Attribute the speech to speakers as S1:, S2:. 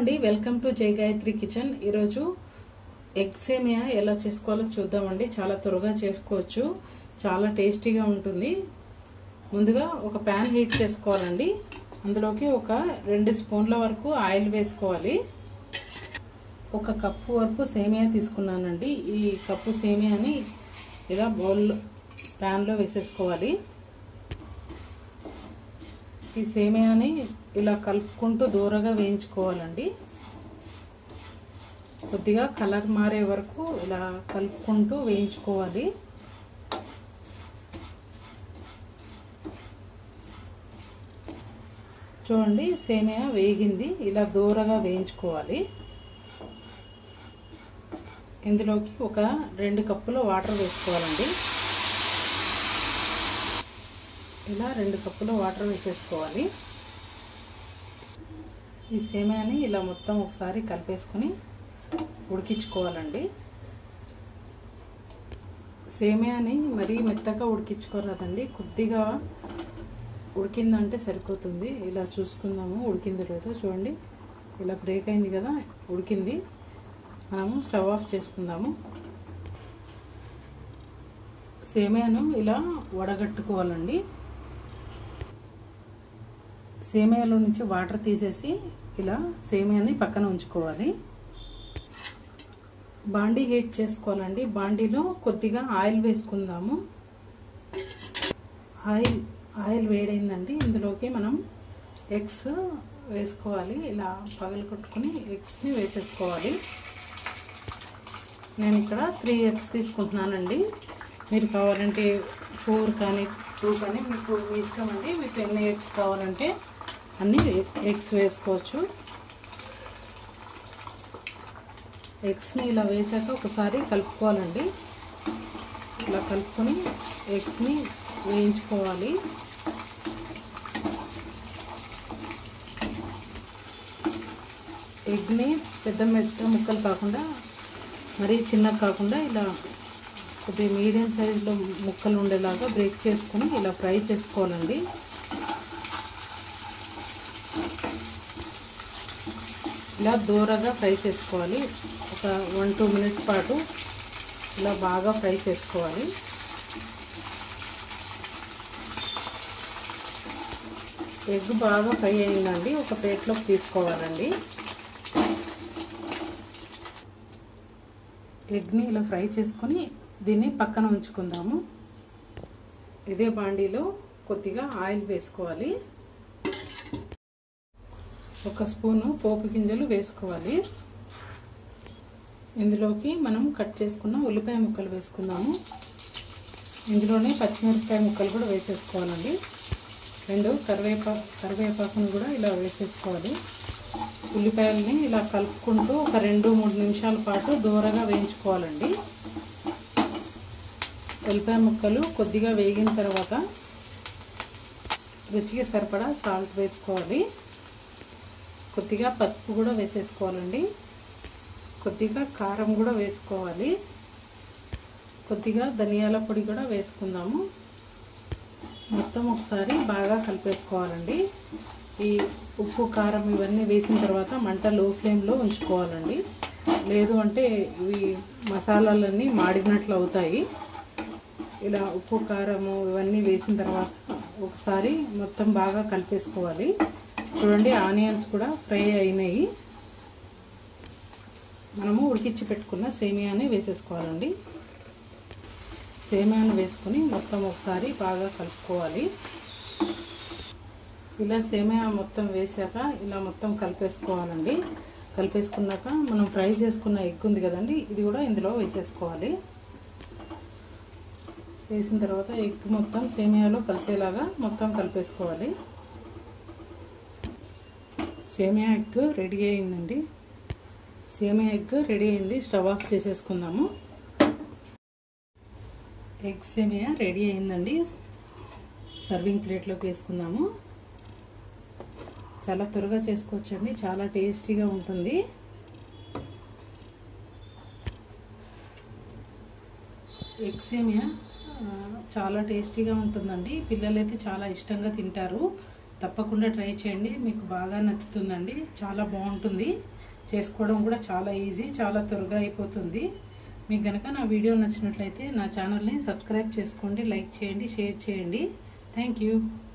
S1: అండి welcome to జై Gayatri kitchen ఈరోజు ఎగ్ సేమియా ఎలా చేసుకోవాలో చూద్దామండి చాలా త్వరగా చేసుకోవచ్చు చాలా టేస్టీగా ఉంటుంది ముందుగా ఒక ప్యాన్ హీట్ చేసుకోవాలండి అందులోకి ఒక రెండు స్పూన్ల వరకు ఆయిల్ వేసుకోవాలి ఒక కప్పు వరకు సేమియా తీసుకున్నానండి ఈ కప్పు సేమియాని ఇలా బౌల్ ప్యాన్లో వేసేసుకోవాలి ఈ సేమియాని ఇలా కలుపుకుంటూ దూరగా వేయించుకోవాలండి కొద్దిగా కలర్ మారే వరకు ఇలా కలుపుకుంటూ వేయించుకోవాలి చూడండి సేమియా వేగింది ఇలా దూరగా వేయించుకోవాలి ఇందులోకి ఒక రెండు కప్పుల వాటర్ వేసుకోవాలండి ఇలా రెండు కప్పుల వాటర్ వేసేసుకోవాలి ఈ సేమియాని ఇలా మొత్తం ఒకసారి కలిపేసుకొని ఉడికించుకోవాలండి సేమియాని మరీ మెత్తగా ఉడికించుకోరాదండి కొద్దిగా ఉడికిందంటే సరిపోతుంది ఇలా చూసుకుందాము ఉడికింది లేదో చూడండి ఇలా బ్రేక్ అయింది కదా ఉడికింది మనము స్టవ్ ఆఫ్ చేసుకుందాము సేమియాను ఇలా వడగట్టుకోవాలండి సేమియాలో నుంచి వాటర్ తీసేసి ఇలా సేమియాని పక్కన ఉంచుకోవాలి బాండీ హీట్ చేసుకోవాలండి బాండీలో కొద్దిగా ఆయిల్ వేసుకుందాము ఆయిల్ ఆయిల్ వేడైందండి ఇందులోకి మనం ఎగ్స్ వేసుకోవాలి ఇలా పగలు కొట్టుకుని ఎగ్స్ని వేసేసుకోవాలి నేను ఇక్కడ త్రీ ఎగ్స్ తీసుకుంటున్నానండి మీరు కావాలంటే ఫోర్ కానీ టూ కానీ మీకు మీ ఇష్టం అండి మీకు ఎన్ని ఎగ్స్ కావాలంటే అన్ని ఎగ్స్ వేసుకోవచ్చు ఎగ్స్ని ఇలా వేసాక ఒకసారి కలుపుకోవాలండి ఇలా కలుపుకొని ఎగ్స్ని వేయించుకోవాలి ఎగ్ని పెద్ద మెత్త ముక్కలు కాకుండా మరీ చిన్నగా కాకుండా ఇలా కొద్దిగా మీడియం సైజులో ముక్కలు ఉండేలాగా బ్రేక్ చేసుకొని ఇలా ఫ్రై చేసుకోవాలండి ఇలా దూరగా ఫ్రై చేసుకోవాలి ఒక వన్ టూ మినిట్స్ పాటు ఇలా బాగా ఫ్రై చేసుకోవాలి ఎగ్ బాగా ఫ్రై అయిందండి ఒక ప్లేట్లోకి తీసుకోవాలండి ఎగ్ని ఇలా ఫ్రై చేసుకొని దీన్ని పక్కన ఉంచుకుందాము ఇదే బాండీలో కొద్దిగా ఆయిల్ వేసుకోవాలి ఒక స్పూను పోపు గింజలు వేసుకోవాలి ఇందులోకి మనం కట్ చేసుకున్న ఉల్లిపాయ ముక్కలు వేసుకుందాము ఇందులోనే పచ్చిమిరపకాయ ముక్కలు కూడా వేసేసుకోవాలండి రెండు కరివేపా కరివేపాకును కూడా ఇలా వేసేసుకోవాలి ఉల్లిపాయలని ఇలా కలుపుకుంటూ ఒక రెండు మూడు నిమిషాల పాటు దూరగా వేయించుకోవాలండి ఉల్లిపాయ ముక్కలు కొద్దిగా వేగిన తర్వాత రుచికి సరిపడా సాల్ట్ వేసుకోవాలి కొద్దిగా పసుపు కూడా వేసేసుకోవాలండి కొద్దిగా కారం కూడా వేసుకోవాలి కొద్దిగా ధనియాల పొడి కూడా వేసుకుందాము మొత్తం ఒకసారి బాగా కలిపేసుకోవాలండి ఈ ఉప్పు కారం ఇవన్నీ వేసిన తర్వాత మంట లో ఫ్లేమ్లో ఉంచుకోవాలండి లేదు అంటే ఇవి మసాలాలన్నీ మాడినట్లు అవుతాయి ఇలా ఉప్పు కారము ఇవన్నీ వేసిన తర్వాత ఒకసారి మొత్తం బాగా కలిపేసుకోవాలి చూడండి ఆనియన్స్ కూడా ఫ్రై అయినాయి మనము ఉడికించి పెట్టుకున్న సేమియాని వేసేసుకోవాలండి సేమియాను వేసుకొని మొత్తం ఒకసారి బాగా కలుపుకోవాలి ఇలా సేమియా మొత్తం వేసాక ఇలా మొత్తం కలిపేసుకోవాలండి కలిపేసుకున్నాక మనం ఫ్రై చేసుకున్న ఎగ్ ఉంది కదండి ఇది కూడా ఇందులో వేసేసుకోవాలి వేసిన తర్వాత ఎగ్ మొత్తం సేమియాలో కలిసేలాగా మొత్తం కలిపేసుకోవాలి సేమియా ఎగ్ రెడీ అయిందండి సేమియా ఎగ్ రెడీ అయింది స్టవ్ ఆఫ్ చేసేసుకుందాము ఎగ్ సేమియా రెడీ అయిందండి సర్వింగ్ ప్లేట్లోకి వేసుకుందాము చాలా త్వరగా చేసుకోవచ్చండి చాలా టేస్టీగా ఉంటుంది ఎగ్ సేమియా చాలా టేస్టీగా ఉంటుందండి పిల్లలైతే చాలా ఇష్టంగా తింటారు తప్పకుండా ట్రై చేయండి మీకు బాగా నచ్చుతుందండి చాలా బాగుంటుంది చేసుకోవడం కూడా చాలా ఈజీ చాలా త్వరగా అయిపోతుంది మీకు కనుక నా వీడియో నచ్చినట్లయితే నా ఛానల్ని సబ్స్క్రైబ్ చేసుకోండి లైక్ చేయండి షేర్ చేయండి థ్యాంక్ యూ